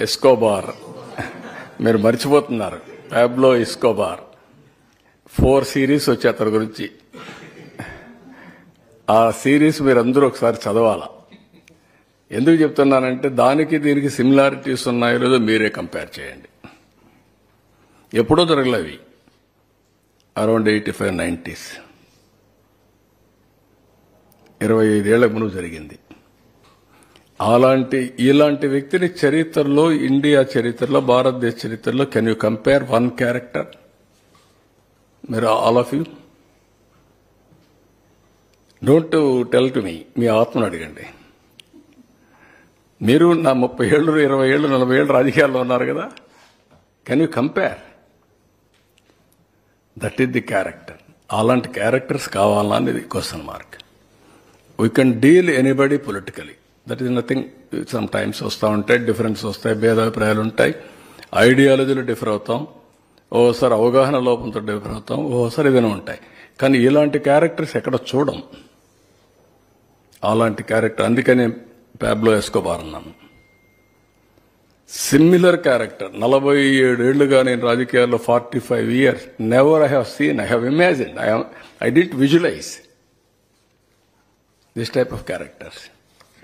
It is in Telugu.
ఎస్కోబార్ మీరు మర్చిపోతున్నారు ప్యాబ్లో ఎస్కోబార్ ఫోర్ సిరీస్ వచ్చే అతని గురించి ఆ సిరీస్ మీరు అందరూ ఒకసారి చదవాలా ఎందుకు చెప్తున్నానంటే దానికి దీనికి సిమిలారిటీస్ ఉన్నాయో లేదో మీరే కంపేర్ చేయండి ఎప్పుడో జరగలేవి అరౌండ్ ఎయిటీ ఫైవ్ నైంటీస్ ఇరవై ఐదేళ్ల ముందు జరిగింది అలాంటి ఇలాంటి వ్యక్తిని చరిత్రలో ఇండియా చరిత్రలో భారతదేశ చరిత్రలో can you compare one character మీరు all of you don't tell to me మీ ఆత్మను అడగండి మీరు నా ముప్పై ఏళ్ళు ఇరవై ఏళ్ళు నలభై ఏళ్ళు రాజకీయాల్లో ఉన్నారు కదా can you compare that is the character అలాంటి క్యారెక్టర్స్ కావాలా అనేది question mark we can deal anybody politically that is nothing some times వస్తూ ఉంటాయి డిఫరెన్స్ వస్తాయి భేదాభిప్రాయాలు ఉంటాయి ఐడియాలజీలు డిఫర్ అవుతాం ఓసారి అవగాహన లోపంతో డిఫర్ అవుతాం ఓసారి ఏదైనా ఉంటాయి కానీ ఇలాంటి క్యారెక్టర్స్ ఎక్కడ చూడం అలాంటి క్యారెక్టర్ అందుకనే ప్యాబ్లో ఎస్కోబార్ అన్నాను సిమిలర్ క్యారెక్టర్ నలభై ఏడేళ్లుగా నేను రాజకీయాల్లో forty five years never I have seen I have imagine I I didn't visualize this type of characters